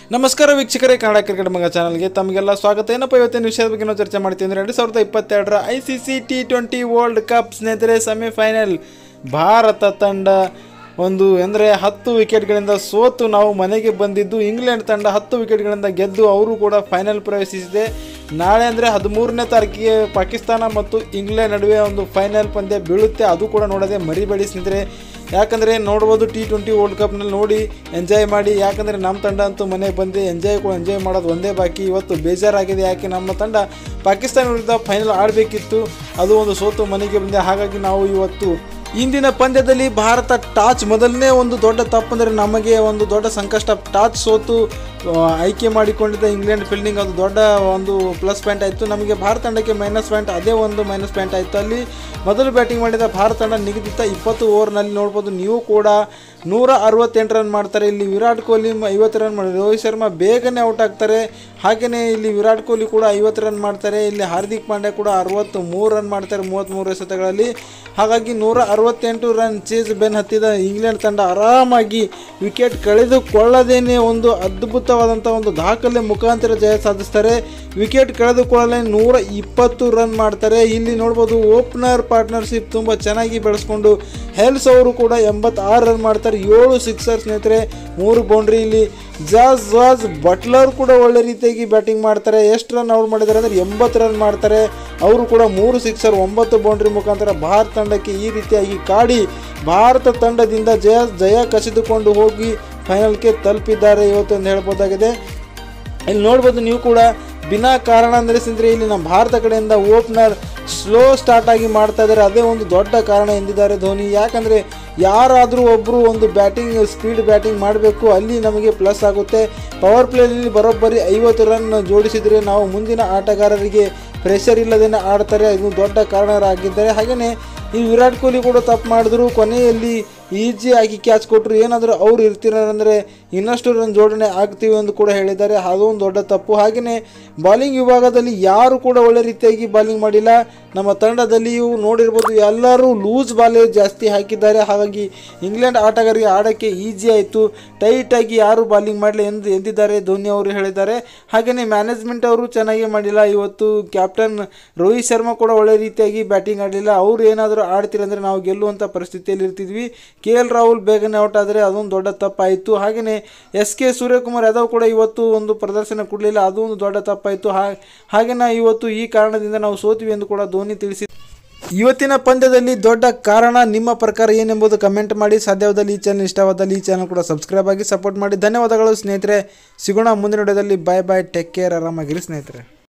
ನಮಸ್ಕಾರ ವೀಕ್ಷಕರೇ ಕನ್ನಡ ಕ್ರಿಕೆಟ್ ಮಗ ಚಾನಲ್ಗೆ ತಮಗೆಲ್ಲ ಸ್ವಾಗತ ಏನಪ್ಪ ಇವತ್ತಿನ ವಿಷಯದ ಬಗ್ಗೆ ನಾವು ಚರ್ಚೆ ಮಾಡ್ತೀವಿ ಅಂದರೆ ಎರಡು ಸಾವಿರದ ಇಪ್ಪತ್ತೆರಡರ I C C T twenty world cup ಸ್ನೇಹಿತರೆ ಸೆಮಿಫೈನಲ್ ಭಾರತ ತಂಡ ಒಂದು ಅಂದರೆ ಹತ್ತು ವಿಕೆಟ್ಗಳಿಂದ ಸೋತು ನಾವು ಮನೆಗೆ ಬಂದಿದ್ದು ಇಂಗ್ಲೆಂಡ್ ತಂಡ ಹತ್ತು ವಿಕೆಟ್ಗಳಿಂದ ಗೆದ್ದು ಅವರು ಕೂಡ ಫೈನಲ್ ಪ್ರವೇಶಿಸಿದೆ ನಾಳೆ ಅಂದರೆ ಹದಿಮೂರನೇ ತಾರೀಕಿಗೆ ಪಾಕಿಸ್ತಾನ ಮತ್ತು ಇಂಗ್ಲೆಂಡ್ ನಡುವೆ ಒಂದು ಫೈನಲ್ ಪಂದ್ಯ ಬೀಳುತ್ತೆ ಅದು ಕೂಡ ನೋಡದೆ ಮರಿಬೇಡಿ ಸ್ನೇಹಿತರೆ ಯಾಕಂದರೆ ನೋಡ್ಬೋದು ಟಿ ಟ್ವೆಂಟಿ ವರ್ಲ್ಡ್ ಕಪ್ನಲ್ಲಿ ನೋಡಿ ಎಂಜಾಯ್ ಮಾಡಿ ಯಾಕಂದರೆ ನಮ್ಮ ತಂಡ ಅಂತೂ ಮನೆಗೆ ಬಂದು ಎಂಜಾಯ್ ಎಂಜಾಯ್ ಮಾಡೋದು ಒಂದೇ ಬಾಕಿ ಇವತ್ತು ಬೇಜಾರಾಗಿದೆ ಯಾಕೆ ನಮ್ಮ ತಂಡ ಪಾಕಿಸ್ತಾನ ವಿರುದ್ಧ ಫೈನಲ್ ಆಡಬೇಕಿತ್ತು ಅದು ಒಂದು ಸೋತು ಮನೆಗೆ ಬಂದೆ ಹಾಗಾಗಿ ನಾವು ಇವತ್ತು ಇಂದಿನ ಪಂದ್ಯದಲ್ಲಿ ಭಾರತ ಟಾಚ್ ಮೊದಲನೇ ಒಂದು ದೊಡ್ಡ ತಪ್ಪಂದರೆ ನಮಗೆ ಒಂದು ದೊಡ್ಡ ಸಂಕಷ್ಟ ಟಾಚ್ ಸೋತು ಆ, ಆಯ್ಕೆ ಮಾಡಿಕೊಂಡಿದ್ದ ಇಂಗ್ಲೆಂಡ್ ಫೀಲ್ಡಿಂಗ್ ಅದು ದೊಡ್ಡ ಒಂದು ಪ್ಲಸ್ ಪಾಯಿಂಟ್ ಆಯಿತು ನಮಗೆ ಭಾರತ ತಂಡಕ್ಕೆ ಮೈನಸ್ ಪಾಯಿಂಟ್ ಅದೇ ಒಂದು ಮೈನಸ್ ಪಾಯಿಂಟ್ ಆಯಿತು ಅಲ್ಲಿ ಮೊದಲು ಬ್ಯಾಟಿಂಗ್ ಮಾಡಿದ ಭಾರತ ತಂಡ ನಿಗದಿತ ಇಪ್ಪತ್ತು ಓವರ್ನಲ್ಲಿ ನೋಡ್ಬೋದು ನೀವು ಕೂಡ ನೂರ ಅರವತ್ತೆಂಟು ರನ್ ಮಾಡ್ತಾರೆ ಇಲ್ಲಿ ವಿರಾಟ್ ಕೊಹ್ಲಿ ಮ- ಐವತ್ತು ರನ್ ಮಾಡಿ ರೋಹಿತ್ ಶರ್ಮಾ ಬೇಗನೆ ಔಟ್ ಆಗ್ತಾರೆ ಹಾಗೆಯೇ ಇಲ್ಲಿ ವಿರಾಟ್ ಕೊಹ್ಲಿ ಕೂಡ ಐವತ್ತು ರನ್ ಮಾಡ್ತಾರೆ ಇಲ್ಲಿ ಹಾರ್ದಿಕ್ ಪಾಂಡ್ಯ ಕೂಡ ಅರವತ್ತು ಮೂರು ರನ್ ಮಾಡ್ತಾರೆ ಮೂವತ್ತ್ಮೂರು ಎಸೆತಗಳಲ್ಲಿ ಹಾಗಾಗಿ ನೂರ ಅರವತ್ತೆಂಟು ರನ್ ಚೇಸ್ ಬೆನ್ ಹತ್ತಿದ ಇಂಗ್ಲೆಂಡ್ ತಂಡ ಆರಾಮಾಗಿ ವಿಕೆಟ್ ಕಳೆದುಕೊಳ್ಳದೇನೆ ಒಂದು ಅದ್ಭುತವಾದಂಥ ಒಂದು ದಾಖಲೆ ಮುಖಾಂತರ ಜಯ ಸಾಧಿಸ್ತಾರೆ ವಿಕೆಟ್ ಕಳೆದುಕೊಳ್ಳಲೇ ನೂರ ಇಪ್ಪತ್ತು ರನ್ ಮಾಡ್ತಾರೆ ಇಲ್ಲಿ ನೋಡ್ಬೋದು ಓಪನರ್ ಪಾರ್ಟ್ನರ್ಶಿಪ್ ತುಂಬ ಚೆನ್ನಾಗಿ ಬೆಳೆಸ್ಕೊಂಡು ಹೆಲ್ಸ್ ಅವರು ಕೂಡ ಎಂಬತ್ತಾರು ರನ್ ಮಾಡ್ತಾರೆ ಏಳು ಸಿಕ್ಸರ್ ಸ್ನೇಹಿತರೆ ಮೂರು ಬೌಂಡ್ರಿ ಇಲ್ಲಿ ಜಾಸ್ ಜಾಸ್ ಬಟ್ಲರ್ ಕೂಡ ಒಳ್ಳೆ ರೀತಿಯಾಗಿ ಬ್ಯಾಟಿಂಗ್ ಮಾಡ್ತಾರೆ ಎಷ್ಟು ರನ್ ಅವ್ರು ಮಾಡಿದ್ದಾರೆ ಅಂದರೆ ಎಂಬತ್ತು ರನ್ ಮಾಡ್ತಾರೆ ಅವರು ಕೂಡ ಮೂರು ಸಿಕ್ಸರ್ ಒಂಬತ್ತು ಬೌಂಡ್ರಿ ಮುಖಾಂತರ ಭಾರತ ತಂಡಕ್ಕೆ ಈ ರೀತಿಯಾಗಿ ಕಾಡಿ ಭಾರತ ತಂಡದಿಂದ ಜಯ ಜಯ ಕಸಿದುಕೊಂಡು ಹೋಗಿ ಫೈನಲ್ಗೆ ತಲುಪಿದ್ದಾರೆ ಇವತ್ತು ಅಂತ ಹೇಳ್ಬೋದಾಗಿದೆ ಇಲ್ಲಿ ನೋಡ್ಬೋದು ನೀವು ಕೂಡ ಬಿನಾ ಕಾರಣ ಅಂದರೆ ಸ್ನೇಹಿತರೆ ಇಲ್ಲಿ ನಮ್ಮ ಭಾರತ ಕಡೆಯಿಂದ ಓಪನರ್ ಸ್ಲೋ ಸ್ಟಾರ್ಟ್ ಆಗಿ ಮಾಡ್ತಾ ಇದ್ದಾರೆ ಅದೇ ಒಂದು ದೊಡ್ಡ ಕಾರಣ ಎಂದಿದ್ದಾರೆ ಧೋನಿ ಯಾಕಂದರೆ ಯಾರಾದರೂ ಒಬ್ಬರು ಒಂದು ಬ್ಯಾಟಿಂಗ್ ಸ್ಪೀಡ್ ಬ್ಯಾಟಿಂಗ್ ಮಾಡಬೇಕು ಅಲ್ಲಿ ನಮಗೆ ಪ್ಲಸ್ ಆಗುತ್ತೆ ಪವರ್ ಪ್ಲೇಯಲ್ಲಿ ಬರೋಬ್ಬರಿ ಐವತ್ತು ರನ್ ಜೋಡಿಸಿದರೆ ನಾವು ಮುಂದಿನ ಆಟಗಾರರಿಗೆ ಪ್ರೆಷರ್ ಇಲ್ಲದೇ ಆಡ್ತಾರೆ ಇದು ದೊಡ್ಡ ಕಾರಣರಾಗಿದ್ದಾರೆ ಹಾಗೆಯೇ ಈ ವಿರಾಟ್ ಕೊಹ್ಲಿ ಕೂಡ ತಪ್ಪು ಮಾಡಿದ್ರು ಕೊನೆಯಲ್ಲಿ ಈಜಿ ಆಗಿ ಕ್ಯಾಚ್ ಕೊಟ್ಟರು ಏನಾದರೂ ಅವ್ರು ಇರ್ತಿರಂದರೆ ಇನ್ನಷ್ಟು ರನ್ ಜೋಡಣೆ ಆಗ್ತೀವಿ ಎಂದು ಕೂಡ ಹೇಳಿದ್ದಾರೆ ಅದು ಒಂದು ದೊಡ್ಡ ತಪ್ಪು ಹಾಗೆಯೇ ಬಾಲಿಂಗ್ ವಿಭಾಗದಲ್ಲಿ ಯಾರು ಕೂಡ ಒಳ್ಳೆ ರೀತಿಯಾಗಿ ಬಾಲಿಂಗ್ ಮಾಡಿಲ್ಲ ನಮ್ಮ ತಂಡದಲ್ಲಿಯೂ ನೋಡಿರ್ಬೋದು ಎಲ್ಲರೂ ಲೂಸ್ ಬಾಲೇ ಜಾಸ್ತಿ ಹಾಕಿದ್ದಾರೆ ಹಾಗಾಗಿ ಇಂಗ್ಲೆಂಡ್ ಆಟಗಾರರಿಗೆ ಆಡೋಕ್ಕೆ ಈಸಿ ಆಯಿತು ಟೈಟಾಗಿ ಯಾರು ಬಾಲಿಂಗ್ ಮಾಡಲಿ ಎಂದು ಎಂದಿದ್ದಾರೆ ಧೋನಿ ಅವರು ಹೇಳಿದ್ದಾರೆ ಹಾಗೆಯೇ ಮ್ಯಾನೇಜ್ಮೆಂಟ್ ಅವರು ಚೆನ್ನಾಗಿ ಮಾಡಿಲ್ಲ ಇವತ್ತು ಕ್ಯಾಪ್ಟನ್ ರೋಹಿತ್ ಶರ್ಮಾ ಕೂಡ ಒಳ್ಳೆ ರೀತಿಯಾಗಿ ಬ್ಯಾಟಿಂಗ್ ಆಡಲಿಲ್ಲ ಅವ್ರು ಏನಾದರೂ ಆಡ್ತಿರಂದರೆ ನಾವು ಗೆಲ್ಲುವಂಥ ಪರಿಸ್ಥಿತಿಯಲ್ಲಿ ಇರ್ತಿದ್ವಿ ಕೆ ಎಲ್ ರಾಹುಲ್ ಬೇಗನೆ ಔಟ್ ಆದರೆ ಅದೊಂದು ದೊಡ್ಡ ತಪ್ಪಾಯಿತು ಹಾಗೆಯೇ ಎಸ್ ಕೆ ಸೂರ್ಯಕುಮಾರ್ ಯಾದವ್ ಕೂಡ ಇವತ್ತು ಒಂದು ಪ್ರದರ್ಶನ ಕೊಡಲಿಲ್ಲ ಅದು ಒಂದು ದೊಡ್ಡ ತಪ್ಪಾಯಿತು ಹಾ ಹಾಗೆ ನಾವು ಇವತ್ತು ಈ ಕಾರಣದಿಂದ ನಾವು ಸೋತಿವಿ ಎಂದು ಕೂಡ ಧೋನಿ ತಿಳಿಸಿ ಇವತ್ತಿನ ಪಂದ್ಯದಲ್ಲಿ ದೊಡ್ಡ ಕಾರಣ ನಿಮ್ಮ ಪ್ರಕಾರ ಏನೆಂಬುದು ಕಮೆಂಟ್ ಮಾಡಿ ಸಾಧ್ಯವಾದಲ್ಲಿ ಈ ಚಾನಲ್ ಇಷ್ಟವಾದಲ್ಲಿ ಈ ಚಾನಲ್ ಕೂಡ ಸಬ್ಸ್ಕ್ರೈಬ್ ಆಗಿ ಸಪೋರ್ಟ್ ಮಾಡಿ ಧನ್ಯವಾದಗಳು ಸ್ನೇಹಿತರೆ ಸಿಗೋಣ ಮುಂದಿನ ವಿಡಿಯೋದಲ್ಲಿ ಬಾಯ್ ಬಾಯ್ ಟೇಕ್ ಕೇರ್ ಆರಾಮಾಗಿರಿ ಸ್ನೇಹಿತರೆ